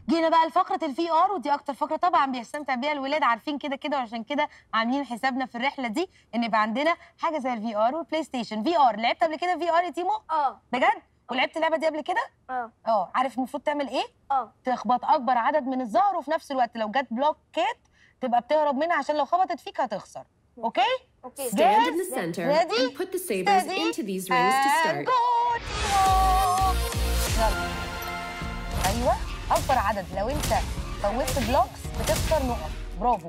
جينا بقى لفقره الفي ار ودي اكتر فقره طبعا بيستمتع بيها الولاد عارفين كده كده وعشان كده عاملين حسابنا في الرحله دي ان يبقى عندنا حاجه زي الفي ار والبلاي ستيشن في ار لعبت قبل كده في ار يا تيمو اه بجد ولعبت اللعبه دي قبل كده اه اه عارف المفروض تعمل ايه اه تخبط اكبر عدد من الزهر وفي نفس الوقت لو جت بلوكات تبقى بتهرب منها عشان لو خبطت فيك هتخسر اوكي اوكي Stand in the Yes. center Ready? and put the sabers Steady. into these rings to And start. go, تيمو. يلا ايوه اكبر عدد لو انت فوتت بلوكس بتخسر نقط برافو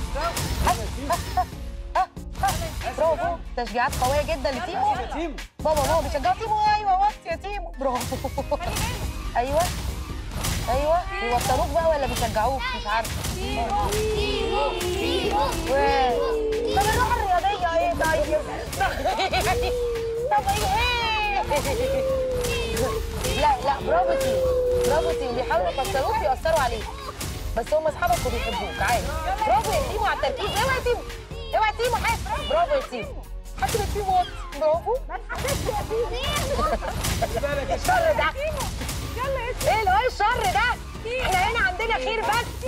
برافو تشجيعات قويه جدا لتيمو تيمو بابا بابا بيشجعوا تيمو ايوه وقت يا تيمو برافو ايوه ايوه بيوتروك بقى ولا بيشجعوك مش عارفه تيمو تيمو و- طب الروح الرياضيه ايه طيب طب ايه لا لا برافو تيمو برافو تيمو بيحاولوا يكسروك يأثروا عليك بس هم اصحابك وبيحبوك عادي برافو يا تيمو على التركيز اوعى يا تيمو اوعى يا تيمو حاسب برافو يا تيمو حاسب يا تيمو وات. برافو الشر ده ايه اللي هو الشر ده احنا هنا عندنا خير بس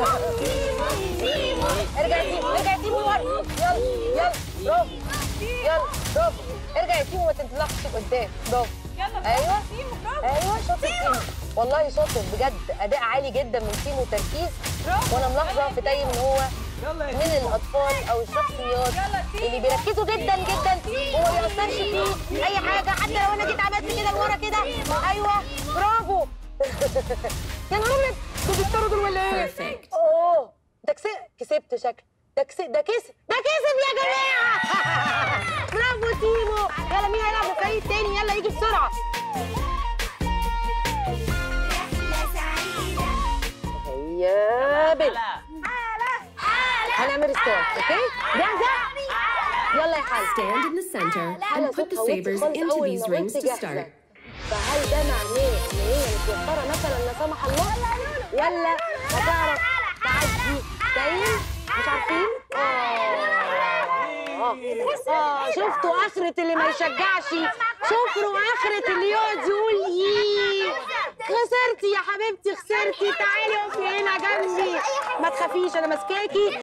ارجع يا تيمو ارجع يا تيمو لورا يلا يلا برافو يلا برافو ارجع يا تيمو ما تنطلقش لقدام برافو ايوه ايوه شاطر تيمو والله شاطر بجد اداء عالي جدا من تيمو وتركيز وانا ملاحظه في تايم ان هو يلا يا من الاطفال او الشخصيات اللي بيركزوا جدا جدا وما بيأثرش فيه اي حاجه حتى لو انا جيت عملت كده لورا كده ايوه برافو يا نهار ابيض دول بيضطروا دول ولا ايه؟ Perfect. اوه ده كسب كسبت شكل ده كسب ده كسب ده كسب يا جماعه برافو تيمو يلا مين هيلعب الفريق التاني يلا يجي بسرعه هيا بل هنعمل ستارت اوكي جاهزه يلا يا حاج Stand in the center على and put the صوتها وانت sabers خالص into أول these ما rings وانت to جاهزة. start. فهل ده معناه ان هي متوفره مثلا لا سمح الله ولا هتعرف تعدي تايم مش عارفين اه اه شفتوا اخرة اللي ما يشجعش شوفوا اخرة اللي يقعد يقول ايه خسرتي يا حبيبتي خسرتي تعالي اقفي هنا جنبي ما تخافيش انا ماسكاكي